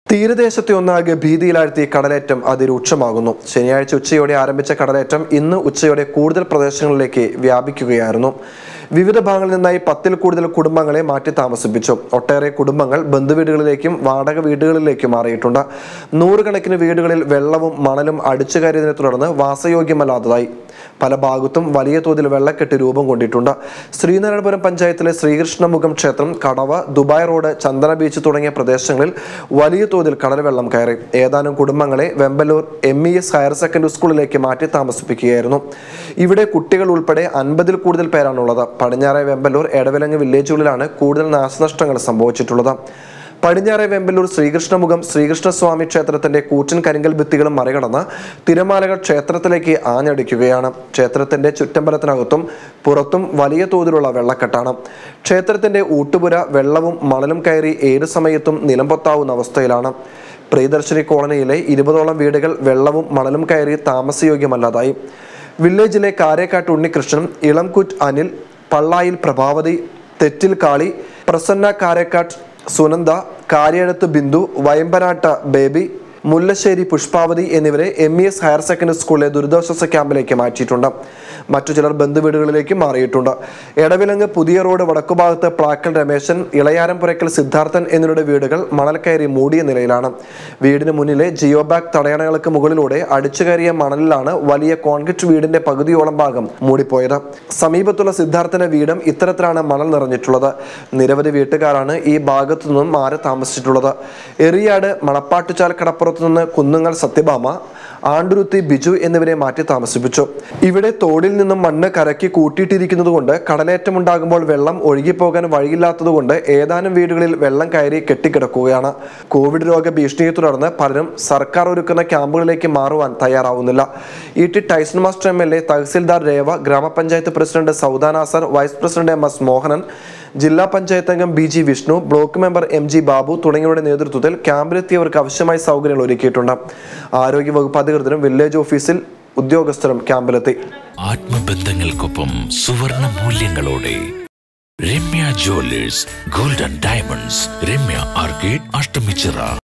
തീരദേശത്തെ ഒന്നാകെ ഭീതിയിലാഴ്ത്തി കടലേറ്റം അതിരൂക്ഷമാകുന്നു ശനിയാഴ്ച ഉച്ചയോടെ ആരംഭിച്ച കടലേറ്റം ഇന്ന് ഉച്ചയോടെ കൂടുതൽ പ്രദേശങ്ങളിലേക്ക് വ്യാപിക്കുകയായിരുന്നു വിവിധ ഭാഗങ്ങളിൽ നിന്നായി പത്തിൽ കൂടുതൽ കുടുംബങ്ങളെ മാറ്റി താമസിപ്പിച്ചു ഒട്ടേറെ കുടുംബങ്ങൾ ബന്ധുവീടുകളിലേക്കും വാടക വീടുകളിലേക്കും മാറിയിട്ടുണ്ട് നൂറുകണക്കിന് വീടുകളിൽ വെള്ളവും മണലും അടിച്ചുകയറിയതിനെ തുടർന്ന് വാസയോഗ്യമല്ലാത്തതായി പല ഭാഗത്തും വലിയ തോതിൽ വെള്ളക്കെട്ട് രൂപം കൊണ്ടിട്ടുണ്ട് ശ്രീനാരായണപുരം പഞ്ചായത്തിലെ ശ്രീകൃഷ്ണമുഖം ക്ഷേത്രം കടവ ദുബായ് റോഡ് ചന്ദന ബീച്ച് തുടങ്ങിയ പ്രദേശങ്ങളിൽ വലിയ തോതിൽ കടൽവെള്ളം കയറി ഏതാനും കുടുംബങ്ങളെ Vemballur M E S higher secondary സ്കൂളിലേക്ക് മാറ്റി താമസിപ്പിക്കുകയായിരുന്നു ഇവിടെ കുട്ടികൾ ഉൾപ്പെടെ അൻപതിൽ കൂടുതൽ പേരാണുള്ളത് പടിഞ്ഞാറെ വെമ്പലൂർ എടവിലങ്ങ് വില്ലേജുകളിലാണ് കൂടുതൽ നാശനഷ്ടങ്ങൾ സംഭവിച്ചിട്ടുള്ളത് പടിഞ്ഞാറെ വെമ്പലൂർ ശ്രീകൃഷ്ണമുഖം ശ്രീകൃഷ്ണസ്വാമി ക്ഷേത്രത്തിന്റെ കൂറ്റൻ കരിങ്കൽ ഭിത്തികളും മറികടന്ന് തിരമാലകൾ ക്ഷേത്രത്തിലേക്ക് ആഞ്ഞടിക്കുകയാണ് ക്ഷേത്രത്തിന്റെ ചുറ്റമ്പലത്തിനകത്തും പുറത്തും വലിയ തോതിലുള്ള വെള്ളക്കെട്ടാണ് ക്ഷേത്രത്തിന്റെ ഊട്ടുപുര വെള്ളവും മണലും കയറി ഏത് സമയത്തും നിലംപൊത്താവുന്ന അവസ്ഥയിലാണ് പ്രിയദർശിനി കോളനിയിലെ ഇരുപതോളം വീടുകൾ വെള്ളവും മണലും കയറി താമസയോഗ്യമല്ലാതായി വില്ലേജിലെ കാരേക്കാട്ട് ഉണ്ണികൃഷ്ണൻ ഇളംകുറ്റ് അനിൽ പള്ളായിൽ പ്രഭാവതി തെറ്റിൽ കാളി പ്രസന്ന കാരേക്കാട്ട് സുനന്ദ കാര്യഴത്ത് ബിന്ദു വയമ്പനാട്ട ബേബി മുല്ലശ്ശേരി പുഷ്പാവതി എന്നിവരെ M E S higher secondary സ്കൂളിലെ ദുരിതാശ്വാസ ക്യാമ്പിലേക്ക് മാറ്റിയിട്ടുണ്ട് മറ്റു ചിലർ ബന്ധുവീടുകളിലേക്ക് മാറിയിട്ടുണ്ട് എടവിലങ്ങ് പുതിയ റോഡ് വടക്കുഭാഗത്ത് പ്ലാക്കൽ രമേശൻ ഇളയാരം പുരക്കൽ സിദ്ധാർത്ഥൻ എന്നിവരുടെ വീടുകൾ മണൽ കയറി മൂടിയ നിലയിലാണ് വീടിന് മുന്നിലെ ജിയോബാഗ് തടയണകൾക്ക് മുകളിലൂടെ അടിച്ചു കയറിയ മണലിലാണ് വലിയ കോൺക്രീറ്റ് വീടിന്റെ പകുതിയോളം ഭാഗം മൂടിപ്പോയത് സമീപത്തുള്ള സിദ്ധാർത്ഥന്റെ വീടും ഇത്തരത്തിലാണ് മണൽ നിറഞ്ഞിട്ടുള്ളത് നിരവധി വീട്ടുകാരാണ് ഈ ഭാഗത്തു നിന്നും മാറി താമസിച്ചിട്ടുള്ളത് എറിയാട് മണപ്പാട്ടുചാൽ കടപ്പുറത്തു നിന്ന് കുന്നുങ്ങൽ സത്യഭാമ ആണ്ടുരുത്തി ബിജു എന്നിവരെ മാറ്റി താമസിപ്പിച്ചു ഇവിടെ തോടിൽ നിന്നും മണ്ണ് കരക്കി കൂട്ടിയിട്ടിരിക്കുന്നത് കൊണ്ട് കടലേറ്റമുണ്ടാകുമ്പോൾ വെള്ളം ഒഴുകിപ്പോകാൻ വഴിയില്ലാത്തതുകൊണ്ട് ഏതാനും വീടുകളിൽ വെള്ളം കയറി കെട്ടിക്കിടക്കുകയാണ് കോവിഡ് രോഗ ഭീഷണിയെ തുടർന്ന് പലരും സർക്കാർ ഒരുക്കുന്ന ക്യാമ്പുകളിലേക്ക് മാറുവാൻ തയ്യാറാവുന്നില്ല E T Tyson master M L A tahsildar രേവ ഗ്രാമപഞ്ചായത്ത് president Sauda Nasar vice president M S Mohanan ജില്ലാ പഞ്ചായത്ത് അംഗം B G Vishnu block member M G Babu തുടങ്ങിയവരുടെ നേതൃത്വത്തിൽ ക്യാമ്പിലെത്തിയവർക്ക് ആവശ്യമായ സൗകര്യങ്ങൾ ഒരുക്കിയിട്ടുണ്ട് ആരോഗ്യവകുപ്പ് അധികൃതരും വില്ലേജ് ഓഫീസിൽ ഉദ്യോഗസ്ഥരും ക്യാമ്പിലെത്തി ആത്മബന്ധങ്ങൾക്കൊപ്പം സുവർണ മൂല്യങ്ങളോടെ Ramya jewellers golden diamonds Ramya arcade Ashtamichira